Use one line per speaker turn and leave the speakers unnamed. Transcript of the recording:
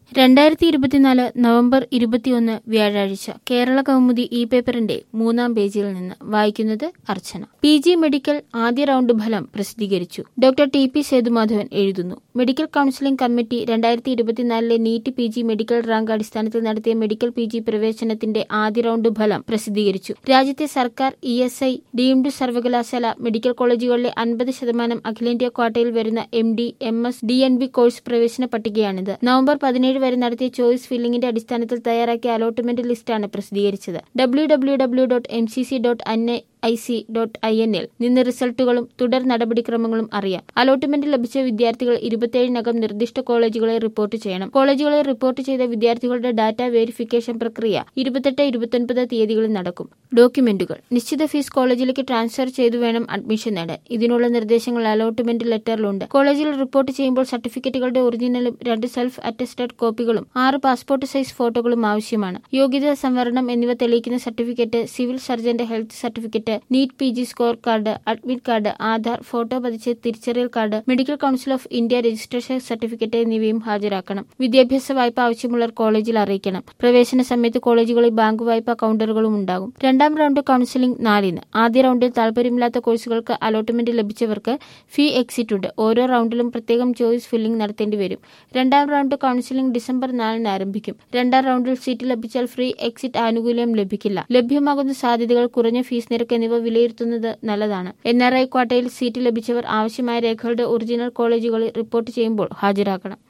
രണ്ടായിരത്തി ഇരുപത്തിനാല് നവംബർ ഇരുപത്തിയൊന്ന് വ്യാഴാഴ്ച കേരള കൗമുദി ഇ പേപ്പറിന്റെ മൂന്നാം പേജിൽ നിന്ന് വായിക്കുന്നത് അർച്ചന പി ജി മെഡിക്കൽ ആദ്യ റൗണ്ട് ഫലം പ്രസിദ്ധീകരിച്ചു ഡോക്ടർ ടി പി സേതുമാധവൻ എഴുതുന്നു മെഡിക്കൽ കൌൺസിലിംഗ് കമ്മിറ്റി രണ്ടായിരത്തി ഇരുപത്തിനാലിലെ NEET P G medical rank അടിസ്ഥാനത്തിൽ നടത്തിയ മെഡിക്കൽ പി ജി പ്രവേശനത്തിന്റെ ആദ്യ റൗണ്ട് ഫലം പ്രസിദ്ധീകരിച്ചു രാജ്യത്തെ സർക്കാർ ഇ എസ് ഐ ഡീംഡ് സർവകലാശാല മെഡിക്കൽ കോളേജുകളിലെ അൻപത് ശതമാനം അഖിലേന്ത്യാ ക്വാട്ടയിൽ വരുന്ന M D M S D N B course പ്രവേശന പട്ടികയാണിത് നവംബർ പതിനേഴ് വരെ നടത്തിയ ചോയ്സ് ഫില്ലിംഗിന്റെ അടിസ്ഥാനത്തിൽ തയ്യാറാക്കിയ അലോട്ട്മെന്റ് ലിസ്റ്റാണ് പ്രസിദ്ധീകരിച്ചത് W W W dot M C C dot N I C dot I N എൽ നിന്ന് റിസൾട്ടുകളും തുടർ നടപടിക്രമങ്ങളും അറിയാം അലോട്ട്മെന്റ് ലഭിച്ച വിദ്യാർത്ഥികൾ ഇരുപത്തിയേഴിനകം നിർദ്ദിഷ്ട കോളേജുകളെ റിപ്പോർട്ട് ചെയ്യണം കോളേജുകളെ റിപ്പോർട്ട് ചെയ്ത വിദ്യാർത്ഥികളുടെ ഡാറ്റ വെരിഫിക്കേഷൻ പ്രക്രിയ ഇരുപത്തെട്ട് ഇരുപത്തൊൻപത് തീയതികളിൽ നടക്കും ഡോക്യുമെന്റുകൾ നിശ്ചിത ഫീസ് കോളേജിലേക്ക് ട്രാൻസ്ഫർ ചെയ്തു വേണം അഡ്മിഷൻ നേടാൻ ഇതിനുള്ള നിർദ്ദേശങ്ങൾ അലോട്ട്മെന്റ് ലെറ്ററിലുണ്ട് കോളേജിൽ റിപ്പോർട്ട് ചെയ്യുമ്പോൾ സർട്ടിഫിക്കറ്റുകളുടെ ഒറിജിനലും രണ്ട് സെൽഫ് അറ്റസ്റ്റഡ് കോപ്പികളും ആറ് പാസ്പോർട്ട് സൈസ് ഫോട്ടോകളും ആവശ്യമാണ് യോഗ്യതാ സംവരണം എന്നിവ തെളിയിക്കുന്ന സർട്ടിഫിക്കറ്റ് സിവിൽ സർജന്റെ health certificate NEET P G score card admit card Aadhaar photo പതിച്ച തിരിച്ചറിയൽ card medical council of India registration certificate എന്നിവയും ഹാജരാക്കണം വിദ്യാഭ്യാസ വായ്പ ആവശ്യമുള്ളവർ കോളേജിൽ അറിയിക്കണം പ്രവേശന സമയത്ത് കോളേജുകളിൽ ബാങ്ക് വായ്പ കൌണ്ടറുകളും ഉണ്ടാകും രണ്ടാം റൗണ്ട് കൌൺസിലിംഗ് നാലിന് ആദ്യ റൗണ്ടിൽ താൽപര്യമില്ലാത്ത കോഴ്സുകൾക്ക് അലോട്ട്മെന്റ് ലഭിച്ചവർക്ക് ഫീ എക്സിറ്റ് ഉണ്ട് ഓരോ റൗണ്ടിലും പ്രത്യേകം ചോയ്സ് ഫില്ലിംഗ് നടത്തേണ്ടി വരും രണ്ടാം റൗണ്ട് കൌൺസിലിംഗ് ഡിസംബർ നാലിന് ആരംഭിക്കും രണ്ടാം റൗണ്ടിൽ സീറ്റ് ലഭിച്ചാൽ ഫ്രീ എക്സിറ്റ് ആനുകൂല്യം ലഭിക്കില്ല ലഭ്യമാകുന്ന സാധ്യതകൾ കുറഞ്ഞ ഫീസ് നിരക്ക് എന്നിവ വിലയിരുത്തുന്നത് നല്ലതാണ് എൻ ആർ ഐ ക്വാട്ടയിൽ സീറ്റ് ലഭിച്ചവർ ആവശ്യമായ രേഖകളുടെ ഒറിജിനൽ കോളേജുകളിൽ റിപ്പോർട്ട് ചെയ്യുമ്പോൾ ഹാജരാക്കണം